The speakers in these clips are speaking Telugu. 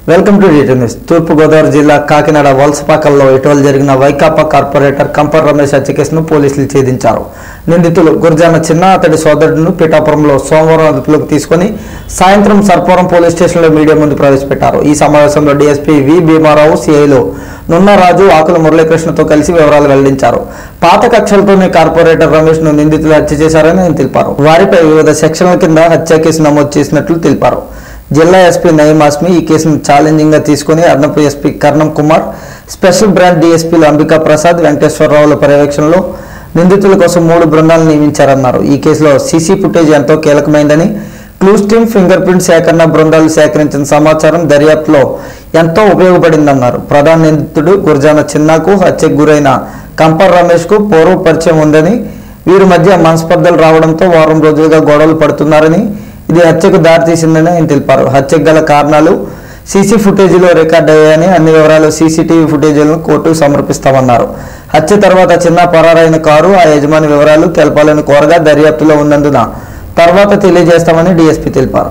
Welcome to DT news Turpugodavari జిల్లా కాకినాడ వలసపాకల్లో ఇటీవల జరిగిన వైకాపా కార్పొరేటర్ కంపర్ రమేష్ హత్య కేసును పోలీసులు ఛేదించారు నిందితులు గురజాన చిన్న అతడి సోదరుడును పిఠాపురంలో సోమవారం అదుపులోకి తీసుకుని సాయంత్రం సర్పవరం పోలీస్ స్టేషన్లో మీడియా ముందు ప్రవేశపెట్టారు ఈ సమావేశంలో డీఎస్పీ వి భీమారావు సిఐలు నున్నరాజు ఆకుల మురళీకృష్ణతో కలిసి వివరాలు వెల్లడించారు పాత కక్షలతోనే కార్పొరేటర్ రమేష్ ను నిందితులు హత్య చేశారని ఆయన తెలిపారు వారిపై వివిధ సెక్షన్ల కింద హత్య కేసు నమోదు చేసినట్లు తెలిపారు జిల్లా ఎస్పీ నయీం ఆస్మి ఈ కేసును ఛాలెంజింగ్ గా తీసుకుని అదనపు SP Karnam Kumar special branch డీఎస్పీలు అంబికా ప్రసాద్ వెంకటేశ్వరరావుల పర్యవేక్షణలో నిందితుల కోసం మూడు బృందాలను నియమించారన్నారు ఈ కేసులో సీసీ ఫుటేజ్ ఎంతో కీలకమైందని క్లూస్ టీమ్ ఫింగర్ ప్రింట్ సేకరణ బృందాలు సేకరించిన సమాచారం దర్యాప్తులో ఎంతో ఉపయోగపడిందన్నారు ప్రధాన నిందితుడు గురజాన చిన్నాకు హత్యకు గురైన కంపర్ రమేష్ కు పూర్వ పరిచయం ఉందని వీరి మధ్య మనస్పర్ధలు రావడంతో వారం రోజులుగా గొడవలు పడుతున్నారని ఇది హత్యకు దారితీసిందని ఆయన తెలిపారు హత్యకు గల కారణాలు సీసీ ఫుటేజీలో రికార్డ్ అయ్యాయని అన్ని వివరాలు సీసీటీవీ ఫుటేజీలను కోర్టుకు సమర్పిస్తామన్నారు హత్య తర్వాత చిన్న పరారైన కారు ఆ యజమాని వివరాలు తెలపాలని కోరగా దర్యాప్తులో ఉన్నందున తర్వాత తెలియజేస్తామని డీఎస్పీ తెలిపారు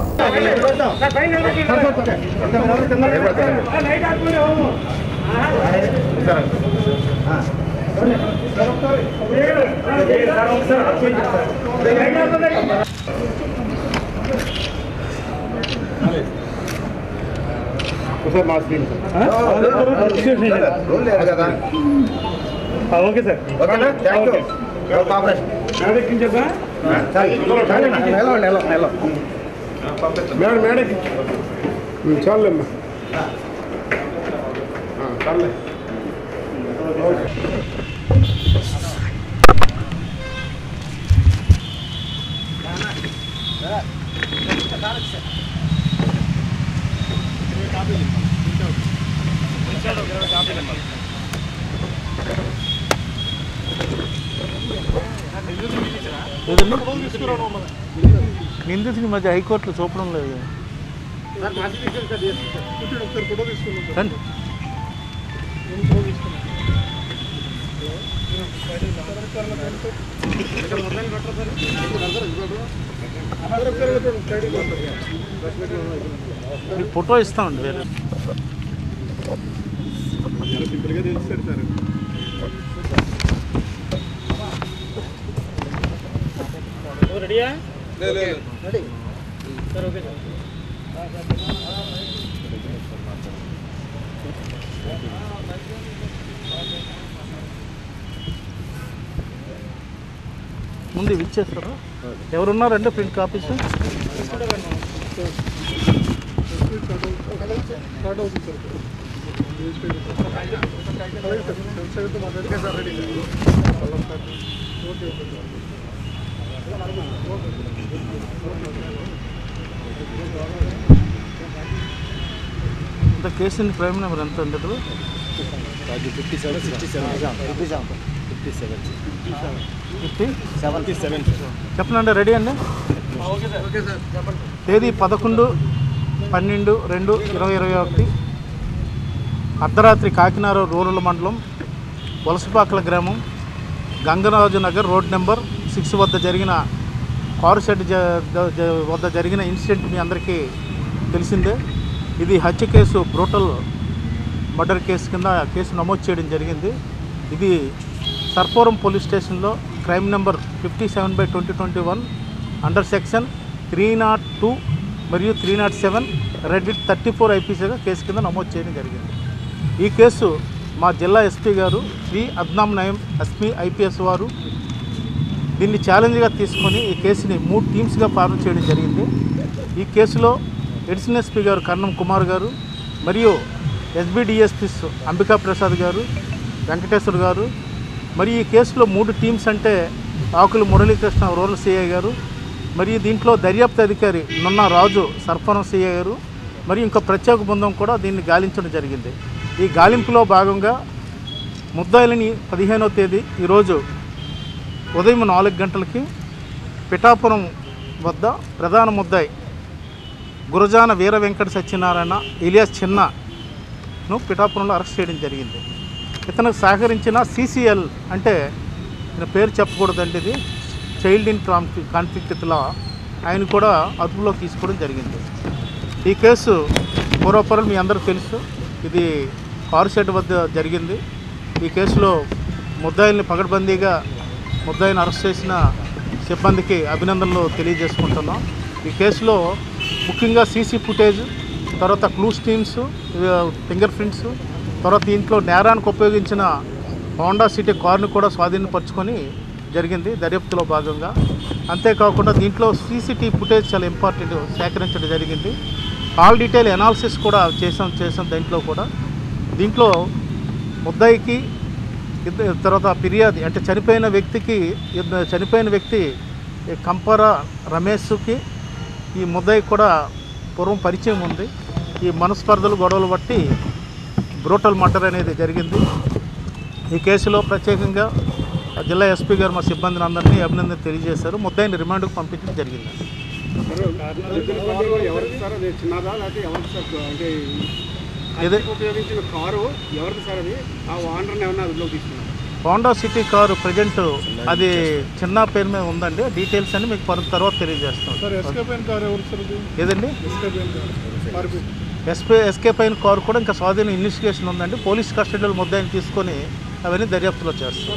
ఒకసారి మా స్క్రీన్ ఓకే సార్ మేడం ఎక్కించద్దా మేడం మేడం చాలేమ్మా చాలే నిందితుని మధ్య హైకోర్టులో చూపడం లేదు రండి మీకు ఫోటో ఇస్తామండి వేరే సింపుల్గా తెలుస్తారు సార్ ముందు ఇవి ఇచ్చేస్తారా ఎవరున్నారండి ప్రింట్ కాపీస్ స్టార్ట్ అవుతుంది sir okay sir ready okay okay ఇంత కేసు ప్రైమ్ నెంబర్ ఎంత అండి ఇప్పుడు ఫిఫ్టీ చెప్పనండి రెడీ అండి తేదీ పదకొండు పన్నెండు రెండు ఇరవై ఇరవై ఒకటి అర్ధరాత్రి కాకినాడ రూరల్ మండలం వలసపాకల గ్రామం Gangaraju Nagar road number six వద్ద జరిగిన కారు షెడ్ జ- జ- జ- వద్ద జరిగిన ఇన్సిడెంట్ మీ అందరికీ తెలిసిందే ఇది హత్య కేసు బ్రూటల్ మర్డర్ కేసు కింద కేసు నమోదు చేయడం జరిగింది ఇది సర్పవరం పోలీస్ స్టేషన్లో crime number fifty seven by twenty twenty one under section three not two మరియు three not seven read with thirty four ఐపీసీగా కేసు కింద నమోదు చేయడం జరిగింది ఈ కేసు మా జిల్లా ఎస్పీ గారు శ్రీ అద్నాం నయం ఎస్పీ ఐపీఎస్ వారు దీన్ని ఛాలెంజ్గా తీసుకొని ఈ కేసుని మూడు టీమ్స్గా ఫార్మ్ చేయడం జరిగింది ఈ కేసులో ఎడిషనల్ ఎస్పీ గారు కన్నం కుమార్ గారు మరియు ఎస్బీడిఎస్పీస్ అంబికా ప్రసాద్ గారు వెంకటేశ్వర్ గారు మరియు ఈ కేసులో మూడు టీమ్స్ అంటే ఆకులు మురళీకృష్ణ రూరల్ సిఐ గారు మరియు దీంట్లో దర్యాప్తు అధికారి నున్న రాజు సర్పరం సిఐ గారు మరియు ఇంకో ప్రత్యేక బృందం కూడా దీన్ని గాలించడం జరిగింది ఈ గాలింపులో భాగంగా ముద్దాయిలని పదిహేనవ తేదీ ఈరోజు ఉదయం నాలుగు గంటలకి పిఠాపురం వద్ద ప్రధాన ముద్దాయి గురజాన వీర వెంకట సత్యనారాయణ ఇలియాస్ చిన్నను పిఠాపురంలో అరెస్ట్ చేయడం జరిగింది ఇతనికి సహకరించిన సిసిఎల్ అంటే ఈయన పేరు చెప్పకూడదండి ఇది చైల్డ్ ఇన్ కాన్ఫ్లిక్ట్ కాన్ఫ్లిక్ట్ ఇట్లా ఆయన కూడా అదుపులోకి తీసుకోవడం జరిగింది ఈ కేసు పూర్వపరం మీ అందరికీ తెలుసు ఇది కారు షెడ్ వద్ద జరిగింది ఈ కేసులో ముద్దాయిల్ని పగడ్బందీగా ముద్దాయిని అరెస్ట్ చేసిన సిబ్బందికి అభినందనలు తెలియజేసుకుంటున్నాం ఈ కేసులో ముఖ్యంగా సీసీ ఫుటేజ్ తర్వాత క్లూస్ టీమ్స్ ఫింగర్ ప్రింట్స్ తర్వాత దీంట్లో నేరానికి ఉపయోగించిన హోండా సిటీ కార్ను కూడా స్వాధీనపరుచుకొని జరిగింది దర్యాప్తులో భాగంగా అంతేకాకుండా దీంట్లో సీసీటీవీ ఫుటేజ్ చాలా ఇంపార్టెంట్ సేకరించడం జరిగింది కాల్ డీటెయిల్ అనాలిసిస్ కూడా చేసాం చేసాం దీంట్లో కూడా దీంట్లో ముద్దాయికి ఇద్ద- తర్వాత ఫిర్యాది అంటే చనిపోయిన వ్యక్తికి ఇద్ద- చనిపోయిన వ్యక్తి ఈ కంపర రమేష్కి ఈ ముద్దాయి కూడా పూర్వం పరిచయం ఉంది ఈ మనస్పర్ధలు గొడవలు బట్టి బ్రూటల్ మర్డర్ అనేది జరిగింది ఈ కేసులో ప్రత్యేకంగా జిల్లా ఎస్పీ గారు మా సిబ్బందిని అందరినీ అభినందన తెలియజేశారు ముద్దాయిని రిమాండ్కు పంపించడం జరిగింది కారు ఎవరికి సార్ అది చిన్నదా లేకపోతే ఎవరికి సార్ అంటే ఇది ఉపయోగించిన కారు ఎవరికి సార్ అది ఆ ఓనర్ని ఏమన్నా అదుపులో తీసుకున్నారు హోండా సిటీ కారు ప్రజెంట్ అది చిన్న పేరు మీద ఉందండి డీటెయిల్స్ అన్ని మీకు పర్- తర్వాత తెలియజేస్తాం సార్ ఎస్కేప్ అయిన కారు ఎవరు సార్ అది ఏదండి ఎస్కేప్ అయిన కారు పారిపోయింది ఎస్పీ ఎస్కేప్ అయిన కారు కూడా ఇంకా స్వాధీన ఇన్వెస్టిగేషన్ ఉందండి పోలీస్ కస్టడీలో ముద్దాయిని తీసుకొని అవన్నీ దర్యాప్తులో చేస్తాం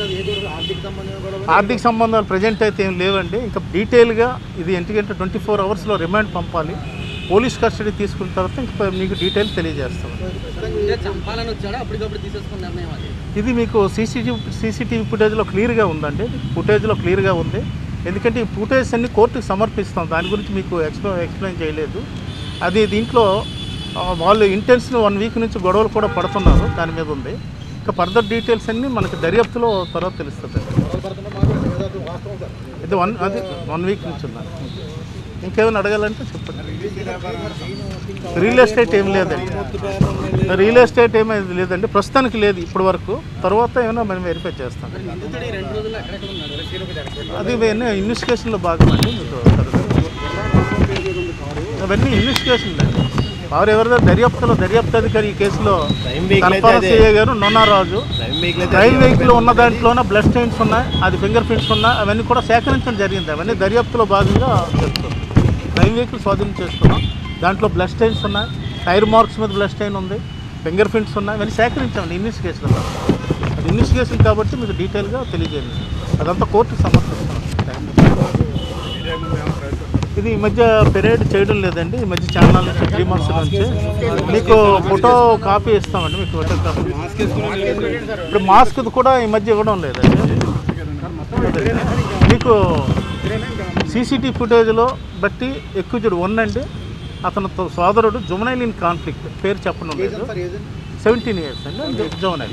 ఆర్థిక సంబంధాలు ప్రజెంట్ అయితే ఏం లేవండి ఇంకా డీటెయిల్గా ఇది ఎందుకంటే ట్వంటీ ఫోర్ అవర్స్లో రిమాండ్ పంపాలి పోలీస్ కస్టడీ తీసుకున్న తర్వాత ఇంకా మీకు డీటెయిల్ తెలియజేస్తాం అంటే చంపాలని వచ్చాడా అప్పటికప్పుడు తీసేసుకున్న నిర్ణయం అది ఇది మీకు సీసీటీవీ సీసీటీవీ ఫుటేజ్లో క్లియర్గా ఉందండి ఫుటేజ్లో క్లియర్గా ఉంది ఎందుకంటే ఈ ఫుటేజ్ అన్ని కోర్టుకు సమర్పిస్తాం దాని గురించి మీకు ఎక్స్ప్లె ఎక్స్ప్లెయిన్ చేయలేదు అది దీంట్లో ఆ, వాళ్ళు ఇంటెన్షన్ వన్ వీక్ నుంచి గొడవలు కూడా పడుతున్నారు దాని మీద ఉంది ఇంకా ఫర్దర్ డీటెయిల్స్ అన్నీ మనకి దర్యాప్తులో తర్వాత తెలుస్తుంది ఇది వన్ అది వన్ వీక్ నుంచి ఉన్నారు ఇంకేమైనా అడగాలంటే చెప్పండి రియల్ ఎస్టేట్ ఏం లేదండి రియల్ ఎస్టేట్ ఏమీ లేదండి ప్రస్తుతానికి లేదు ఇప్పటి వరకు తర్వాత ఏమైనా మనం వెరిఫై చేస్తాం నిందితుడు ఈ రెండు రోజుల్లో ఎక్కడెక్కడ ఉన్నాడు అది ఇవన్నీ ఇన్వెస్టిగేషన్లో భాగం అండి మీకు అవన్నీ ఇన్వెస్టిగేషన్ అండి వారు ఎవరిదో దర్యాప్తులో దర్యాప్తు అధికారి ఈ కేసులో కన్ఫరెన్స్ సిఐ గారు నొన్నారాజు డ్రైవ్ వెహికల్ ఉన్న దాంట్లోనే బ్లడ్ స్టెయిన్స్ ఉన్నాయి అది ఫింగర్ ప్రింట్స్ ఉన్నాయి అవన్నీ కూడా సేకరించడం జరిగింది అవన్నీ దర్యాప్తులో భాగంగా చెప్తాం డ్రైవ్ వెహికల్ స్వాధీనం చేసుకున్నాం దాంట్లో బ్లడ్ స్టెయిన్స్ ఉన్నాయి టైర్ మార్క్స్ మీద బ్లడ్ స్టెయిన్ ఉంది ఫింగర్ ప్రింట్స్ ఉన్నాయి అవన్నీ సేకరించామండి ఇన్వెస్టిగేషన్ అది ఇన్వెస్టిగేషన్ కాబట్టి మీకు డీటెయిల్గా తెలియజేయండి అదంతా కోర్టుకు సమర్పిస్తున్నాం ఇది ఈ మధ్య పెరేడ్ చేయడం లేదండి ఈ మధ్య ఛానల్ నుంచి త్రీ మంత్స్ నుంచి మీకు ఫోటో కాపీ ఇస్తామండి మీకు ఫోటో కాపీ ఇప్పుడు మాస్క్ కూడా ఈ మధ్య ఇవ్వడం లేదండి మీకు సీసీటీవీ ఫుటేజ్లో బట్టి ఎక్కువ చూడు వన్ అండి అతను తో- సోదరుడు జుమనైల్ ఇన్ కాన్ఫ్లిక్ట్ పేరు చెప్పడం లేదు సెవెంటీన్ ఇయర్స్ అండి జుమనైల్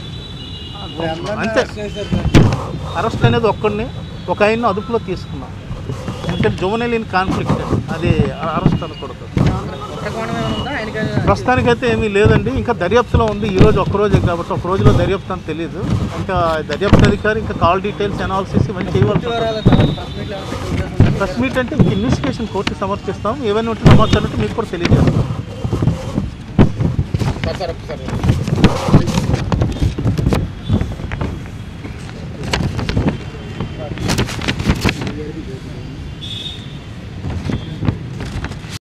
అంతే అరెస్ట్ అనేది ఒక్కడిని ఒక ఆయన్ని అదుపులో తీసుకున్నాం ఎందుకంటే జువనైల్ ఇన్ కాన్ఫ్లిక్ట్ అది అరెస్ట్ అనకూడదు కొత్త కోణం ఏమైనా ఉందా ఆయనకి ప్రస్తుతానికైతే ఏమీ లేదండి ఇంకా దర్యాప్తులో ఉంది ఈ రోజు ఒక్క రోజే కాబట్టి ఒక రోజులో దర్యాప్తు అని తెలియదు ఇంకా దర్యాప్తు అధికారి ఇంకా కాల్ డీటెయిల్స్ అనాలిసిస్ ఇవన్నీ చేయవలసి ఉంటుంది. వివరాలు ప్రెస్ మీట్లో ఏమైనా పెట్టే ఉద్దేశం ఉందా? ప్రెస్ మీట్ అంటే ఇంక ఇన్వెస్టిగేషన్ కోర్టు సమర్పిస్తాం ఏమైనా ఉంటే సమాచారం ఉంటే మీకు కూడా తెలియజేస్తాం సార్ సార్ ఒకసారి